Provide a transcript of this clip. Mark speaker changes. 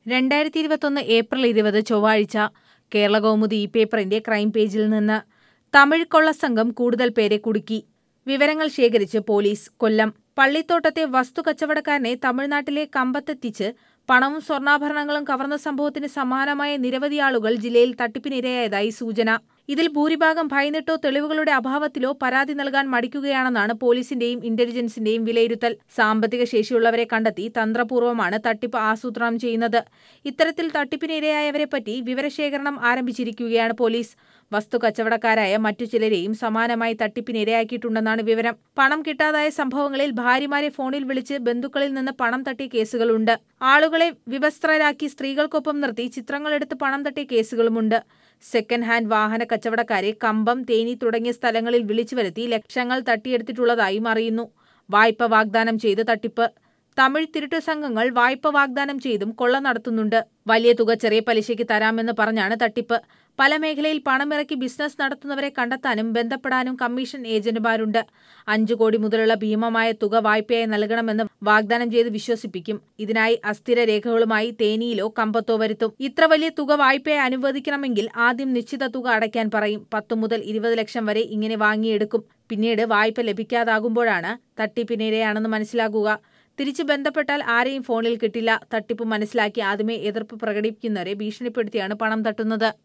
Speaker 1: രണ്ടായിരത്തി ഇരുപത്തൊന്ന് ഏപ്രിൽ ഇരുപത് ചൊവ്വാഴ്ച കേരളകൗമുദി ഈ പേപ്പറിന്റെ ക്രൈം പേജിൽ നിന്ന് തമിഴ് കൊള്ളസംഘം കൂടുതൽ പേരെ കുടുക്കി വിവരങ്ങൾ ശേഖരിച്ച് പോലീസ് കൊല്ലം പള്ളിത്തോട്ടത്തെ വസ്തു കച്ചവടക്കാരനെ തമിഴ്നാട്ടിലെ കമ്പത്തെത്തിച്ച് പണവും സ്വർണ്ണാഭരണങ്ങളും കവർന്ന സംഭവത്തിന് സമാനമായ നിരവധി ആളുകൾ ജില്ലയിൽ തട്ടിപ്പിനിരയായതായി സൂചന ഇതിൽ ഭൂരിഭാഗം ഭയന്നിട്ടോ തെളിവുകളുടെ അഭാവത്തിലോ പരാതി നൽകാൻ മടിക്കുകയാണെന്നാണ് പോലീസിന്റെയും ഇന്റലിജൻസിന്റെയും വിലയിരുത്തൽ സാമ്പത്തിക ശേഷിയുള്ളവരെ കണ്ടെത്തി തന്ത്രപൂർവ്വമാണ് തട്ടിപ്പ് ആസൂത്രണം ചെയ്യുന്നത് ഇത്തരത്തിൽ തട്ടിപ്പിനിരയായവരെപ്പറ്റി വിവരശേഖരണം ആരംഭിച്ചിരിക്കുകയാണ് പോലീസ് വസ്തു കച്ചവടക്കാരായ മറ്റു ചിലരെയും സമാനമായി തട്ടിപ്പിനിരയാക്കിയിട്ടുണ്ടെന്നാണ് വിവരം പണം കിട്ടാതായ സംഭവങ്ങളിൽ ഭാര്യമാരെ ഫോണിൽ വിളിച്ച് ബന്ധുക്കളിൽ നിന്ന് പണം തട്ടിയ കേസുകളുണ്ട് ആളുകളെ വിവസ്ത്രരാക്കി സ്ത്രീകൾക്കൊപ്പം നിർത്തി ചിത്രങ്ങളെടുത്ത് പണം തട്ടിയ കേസുകളുമുണ്ട് സെക്കൻഡ് ഹാൻഡ് വാഹന കച്ചവടക്കാരെ കമ്പം തേനി തുടങ്ങിയ സ്ഥലങ്ങളിൽ വിളിച്ചു വരുത്തി ലക്ഷങ്ങൾ തട്ടിയെടുത്തിട്ടുള്ളതായും അറിയുന്നു വായ്പ വാഗ്ദാനം ചെയ്ത് തട്ടിപ്പ് തമിഴ് തിരുട്ടു സംഘങ്ങൾ വായ്പ വാഗ്ദാനം ചെയ്തും കൊള്ള നടത്തുന്നുണ്ട് വലിയ തുക ചെറിയ പലിശയ്ക്ക് തരാമെന്ന് പറഞ്ഞാണ് തട്ടിപ്പ് പല മേഖലയിൽ പണമിറക്കി ബിസിനസ് നടത്തുന്നവരെ കണ്ടെത്താനും ബന്ധപ്പെടാനും കമ്മീഷൻ ഏജന്റുമാരുണ്ട് അഞ്ചു കോടി മുതലുള്ള ഭീമമായ തുക വായ്പയായി നൽകണമെന്ന് വാഗ്ദാനം ചെയ്ത് വിശ്വസിപ്പിക്കും ഇതിനായി അസ്ഥിര രേഖകളുമായി തേനിയിലോ കമ്പത്തോ വരുത്തും ഇത്ര വലിയ തുക വായ്പയായി അനുവദിക്കണമെങ്കിൽ ആദ്യം നിശ്ചിത തുക അടയ്ക്കാൻ പറയും പത്തു മുതൽ ഇരുപത് ലക്ഷം വരെ ഇങ്ങനെ വാങ്ങിയെടുക്കും പിന്നീട് വായ്പ ലഭിക്കാതാകുമ്പോഴാണ് തട്ടിപ്പിനിരയാണെന്ന് മനസ്സിലാക്കുക തിരിച്ചു ബന്ധപ്പെട്ടാൽ ആരെയും ഫോണിൽ കിട്ടില്ല തട്ടിപ്പ് മനസ്സിലാക്കി ആദ്യമേ എതിർപ്പ് പ്രകടിപ്പിക്കുന്നവരെ ഭീഷണിപ്പെടുത്തിയാണ് പണം തട്ടുന്നത്